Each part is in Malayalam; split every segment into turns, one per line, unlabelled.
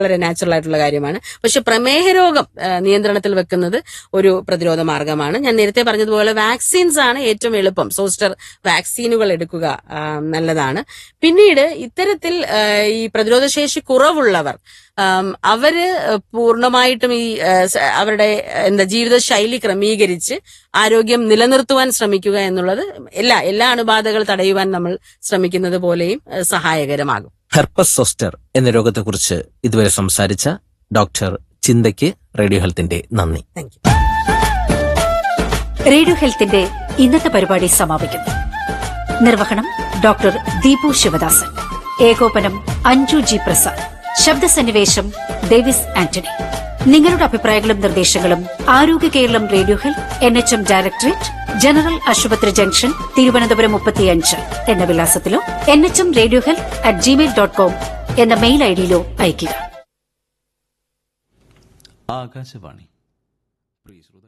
വളരെ നാച്ചുറൽ ആയിട്ടുള്ള കാര്യമാണ് പക്ഷെ പ്രമേഹ രോഗം ആ, നിയന്ത്രണത്തിൽ വെക്കുന്നത് ഒരു പ്രതിരോധ മാർഗമാണ് ഞാൻ നേരത്തെ പറഞ്ഞതുപോലെ വാക്സിൻസ് ആണ് ഏറ്റവും എളുപ്പം സോസ്റ്റർ വാക്സിനുകൾ എടുക്കുക ആ, നല്ലതാണ് പിന്നീട് ഇത്തരത്തിൽ ആ, ഈ പ്രതിരോധശേഷി കുറവുള്ളവർ ആം, അവര് പൂർണ്ണമായിട്ടും ഈ ആ, സ- അവരുടെ ആ, എന്താ ജീവിതശൈലി ക്രമീകരിച്ച് ആരോഗ്യം നിലനിർത്തുവാൻ ശ്രമിക്കുക എന്നുള്ളത് എല്ലാ എല്ലാ അണുബാധകൾ തടയുവാൻ നമ്മൾ ശ്രമിക്കുന്നത് പോലെയും ആ, സഹായകരമാകും
ഹെർപ്പസ് സോസ്റ്റർ എന്ന രോഗത്തെക്കുറിച്ച് ഇതുവരെ സംസാരിച്ച ഡോക്ടർ ചിന്തയ്ക്ക് റേഡിയോ ഹെൽത്തിന്റെ നന്ദി
താങ്ക് യു
റേഡിയോ ഹെൽത്തിന്റെ ഇന്നത്തെ പരിപാടി സമാപിക്കുന്നു നിർവഹണം ഡോക്ടർ ദീപു ശിവദാസൻ ഏകോപനം അഞ്ജു ജി പ്രസാദ് ശബ്ദസന്നിവേശം ഡേവിസ് ആന്റണി നിങ്ങളുടെ അഭിപ്രായങ്ങളും നിർദ്ദേശങ്ങളും Arogya Keralam radio health N H M directorate general ആശുപത്രി ജംഗ്ഷൻ തിരുവനന്തപുരം മുപ്പത്തിയഞ്ച് എന്ന വിലാസത്തിലോ N H M radio health at Gmail dot com എന്ന മെയിൽ ഐഡിയിലോ അയയ്ക്കുക
ആകാശവാണി പ്രിയ ശ്രോതാക്കളെ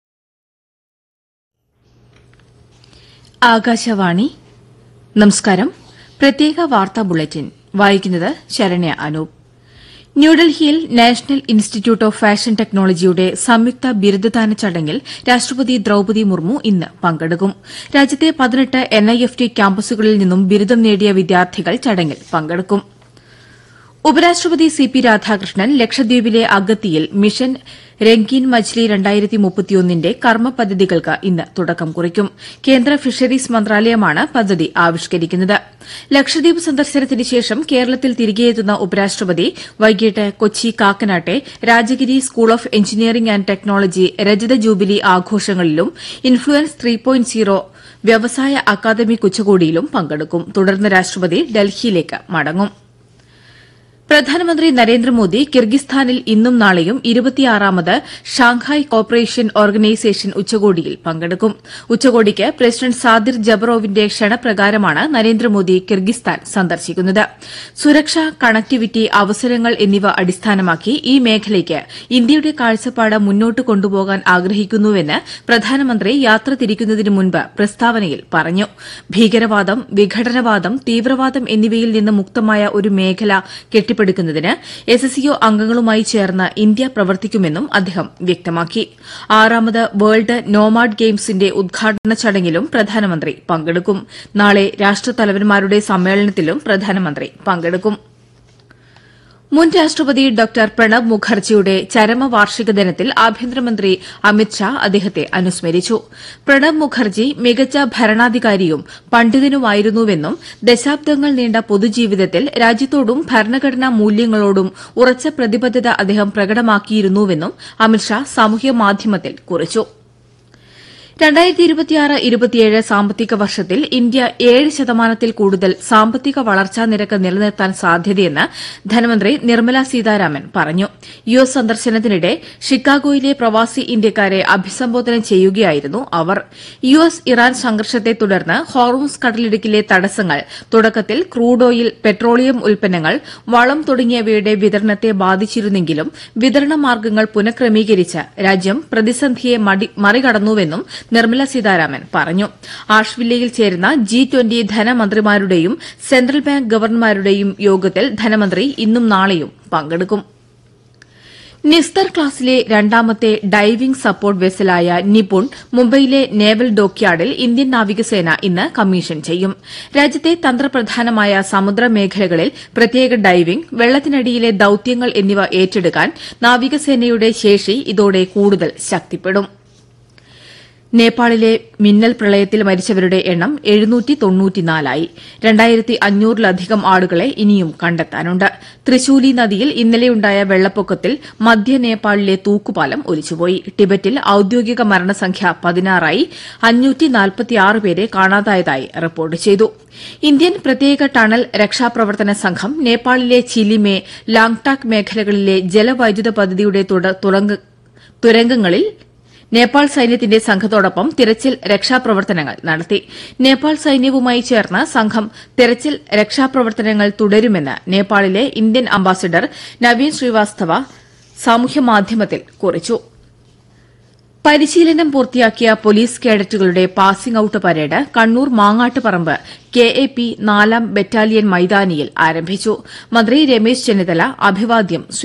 ആകാശവാണി നമസ്കാരം പ്രത്യേക വാർത്താ ബുള്ളറ്റിൻ വായിക്കുന്നത് ശരണ്യ അനൂപ് ന്യൂഡൽഹിയിൽ നാഷണൽ ഇൻസ്റ്റിറ്റ്യൂട്ട് ഓഫ് ഫാഷൻ ടെക്നോളജിയുടെ സംയുക്ത ബിരുദദാന ചടങ്ങിൽ രാഷ്ട്രപതി ദ്രൌപതി മുർമു ഇന്ന് പങ്കെടുക്കും രാജ്യത്തെ പതിനെട്ട് എൻഐഎഫ്ടി ക്യാമ്പസുകളിൽ നിന്നും ബിരുദം നേടിയ വിദ്യാർത്ഥികൾ ചടങ്ങിൽ പങ്കെടുക്കും ഉപരാഷ്ട്രപതി സി പി രാധാകൃഷ്ണൻ ലക്ഷദ്വീപിലെ അഗത്തിയിൽ മിഷൻ രംഗീൻ മച്ലി രണ്ടായിരത്തി മുപ്പത്തിയൊന്നിന്റെ കർമ്മ പദ്ധതികൾക്ക് ഇന്ന് തുടക്കം കുറിക്കും കേന്ദ്ര ഫിഷറീസ് മന്ത്രാലയമാണ് പദ്ധതി ആവിഷ്കരിക്കുന്നത് ലക്ഷദ്വീപ് സന്ദർശനത്തിന് ശേഷം കേരളത്തിൽ തിരികെയെത്തുന്ന ഉപരാഷ്ട്രപതി വൈകിട്ട് കൊച്ചി കാക്കനാട്ടെ Rajagiri school of engineering and technology രജത ജൂബിലി ആഘോഷങ്ങളിലും ഇൻഫ്ലുവൻസ് ത്രീ പോയിന്റ് സീറോ വ്യവസായ അക്കാദമിക് ഉച്ചകോടിയിലും പങ്കെടുക്കും തുടർന്ന് രാഷ്ട്രപതി ഡൽഹിയിലേക്ക് മടങ്ങും പ്രധാനമന്ത്രി നരേന്ദ്രമോദി കിർഗിസ്ഥാനിൽ ഇന്നും നാളെയും ഇരുപത്തിയാറാമത് ഷാങ്ഹായ് കോപ്പറേഷൻ ഓർഗനൈസേഷൻ ഉച്ചകോടിയിൽ പങ്കെടുക്കും ഉച്ചകോടിക്ക് പ്രസിഡന്റ് സാദിർ ജബറോവിന്റെ ക്ഷണപ്രകാരമാണ് നരേന്ദ്രമോദി കിർഗിസ്ഥാൻ സന്ദർശിക്കുന്നത് സുരക്ഷ കണക്ടിവിറ്റി അവസരങ്ങൾ എന്നിവ അടിസ്ഥാനമാക്കി ഈ മേഖലയ്ക്ക് ഇന്ത്യയുടെ കാഴ്ചപ്പാട് മുന്നോട്ട് കൊണ്ടുപോകാൻ ആഗ്രഹിക്കുന്നുവെന്ന് പ്രധാനമന്ത്രി യാത്ര തിരിക്കുന്നതിന് മുൻപ് പ്രസ്താവനയിൽ പറഞ്ഞു ഭീകരവാദം വിഘടനവാദം തീവ്രവാദം എന്നിവയിൽ നിന്ന് മുക്തമായ ഒരു മേഖല കെട്ടിപ്പടുക്കുന്നതിന് എസ്എസ്ഇഒ അംഗങ്ങളുമായി ചേർന്ന് ഇന്ത്യ പ്രവർത്തിക്കുമെന്നും അദ്ദേഹം വ്യക്തമാക്കി ആറാമത് വേൾഡ് നോമാഡ് ഗെയിംസിന്റെ ഉദ്ഘാടന ചടങ്ങിലും പ്രധാനമന്ത്രി പങ്കെടുക്കും നാളെ രാഷ്ട്രത്തലവന്മാരുടെ സമ്മേളനത്തിലും പ്രധാനമന്ത്രി പങ്കെടുക്കും മുൻ രാഷ്ട്രപതി ഡോക്ടർ പ്രണബ് മുഖർജിയുടെ ചരമവാർഷിക ദിനത്തിൽ ആഭ്യന്തരമന്ത്രി അമിത്ഷാ അദ്ദേഹത്തെ അനുസ്മരിച്ചു പ്രണബ് മുഖർജി മികച്ച ഭരണാധികാരിയും പണ്ഡിതനുമായിരുന്നുവെന്നും ദശാബ്ദങ്ങൾ നീണ്ട പൊതുജീവിതത്തിൽ രാജ്യത്തോടും ഭരണഘടനാ മൂല്യങ്ങളോടും ഉറച്ച പ്രതിബദ്ധത അദ്ദേഹം പ്രകടമാക്കിയിരുന്നുവെന്നും അമിത്ഷാ സാമൂഹ്യ മാധ്യമത്തിൽ കുറിച്ചു രണ്ടായിരത്തി ഇരുപത്തിയാറ് ഇരുപത്തിയേഴ് സാമ്പത്തിക വർഷത്തിൽ ഇന്ത്യ ഏഴ് ശതമാനത്തിൽ കൂടുതൽ സാമ്പത്തിക വളർച്ചാ നിരക്ക് നിലനിർത്താൻ സാധ്യതയെന്ന് ധനമന്ത്രി നിർമ്മല സീതാരാമൻ പറഞ്ഞു യു എസ് സന്ദർശനത്തിനിടെ ഷിക്കാഗോയിലെ പ്രവാസി ഇന്ത്യക്കാരെ അഭിസംബോധന ചെയ്യുകയായിരുന്നു അവർ യു എസ് ഇറാൻ സംഘർഷത്തെ തുടർന്ന് ഹോർമുസ് കടലിടുക്കിലെ തടസ്സങ്ങൾ തുടക്കത്തിൽ ക്രൂഡ് ഓയിൽ പെട്രോളിയം ഉൽപ്പന്നങ്ങൾ വളം തുടങ്ങിയവയുടെ വിതരണത്തെ ബാധിച്ചിരുന്നെങ്കിലും വിതരണ മാർഗ്ഗങ്ങൾ പുനഃക്രമീകരിച്ച് രാജ്യം പ്രതിസന്ധിയെ മടി- മറികടന്നുവെന്നും നിർമ്മല സീതാരാമൻ പറഞ്ഞു ആഷ്വില്ലയിൽ ചേരുന്ന ജി ട്വന്റി ധനമന്ത്രിമാരുടെയും സെൻട്രൽ ബാങ്ക് ഗവർണർമാരുടെയും യോഗത്തിൽ ധനമന്ത്രി ഇന്നും നാളെയും പങ്കെടുക്കും നിസ്തർ ക്ലാസിലെ രണ്ടാമത്തെ ഡൈവിംഗ് സപ്പോർട്ട് വെസലായ നിപുൺ മുംബൈയിലെ നേവൽ ഡോക്യാർഡിൽ ഇന്ത്യൻ നാവികസേന ഇന്ന് കമ്മീഷൻ ചെയ്യും രാജ്യത്തെ തന്ത്രപ്രധാനമായ സമുദ്ര മേഖലകളിൽ പ്രത്യേക ഡൈവിംഗ് വെള്ളത്തിനടിയിലെ ദൌത്യങ്ങൾ എന്നിവ ഏറ്റെടുക്കാൻ നാവികസേനയുടെ ശേഷി ഇതോടെ കൂടുതൽ ശക്തിപ്പെടും നേപ്പാളിലെ മിന്നൽ പ്രളയത്തിൽ മരിച്ചവരുടെ എണ്ണം എഴുന്നൂറ്റി തൊണ്ണൂറ്റിനാലായി രണ്ടായിരത്തി അഞ്ഞൂറിലധികം ആളുകളെ ഇനിയും കണ്ടെത്താനുണ്ട് ത്രിശൂലി നദിയിൽ ഇന്നലെയുണ്ടായ വെള്ളപ്പൊക്കത്തിൽ മധ്യ നേപ്പാളിലെ തൂക്കുപാലം ഒലിച്ചുപോയി ടിബറ്റിൽ ഔദ്യോഗിക മരണസംഖ്യ പതിനാറായി അഞ്ഞൂറ്റി നാൽപ്പത്തിയാറ് പേരെ കാണാതായതായി റിപ്പോർട്ട് ചെയ്തു ഇന്ത്യൻ പ്രത്യേക ടണൽ രക്ഷാപ്രവർത്തന സംഘം നേപ്പാളിലെ ചിലിമെ ലാങ്ടാക് മേഖലകളിലെ ജലവൈദ്യുത പദ്ധതിയുടെ തുട- തുറങ്ക- തുരങ്കങ്ങളിൽ നേപ്പാൾ സൈന്യത്തിന്റെ സംഘത്തോടൊപ്പം തിരച്ചിൽ രക്ഷാപ്രവർത്തനങ്ങൾ നടത്തി നേപ്പാൾ സൈന്യവുമായി ചേർന്ന് സംഘം തിരച്ചിൽ രക്ഷാപ്രവർത്തനങ്ങൾ തുടരുമെന്ന് നേപ്പാളിലെ ഇന്ത്യൻ അംബാസിഡർ നവീൻ ശ്രീവാസ്തവ സാമൂഹ്യമാധ്യമത്തിൽ കുറിച്ചു പരിശീലനം പൂർത്തിയാക്കിയ പോലീസ് കേഡറ്റുകളുടെ passing out parade Kannur Mangattuparamba K A P നാലാം ബറ്റാലിയൻ മൈതാനിയിൽ ആരംഭിച്ചു മന്ത്രി രമേശ് ചെന്നിത്തല അഭിവാദ്യം സ്വീകരിച്ചു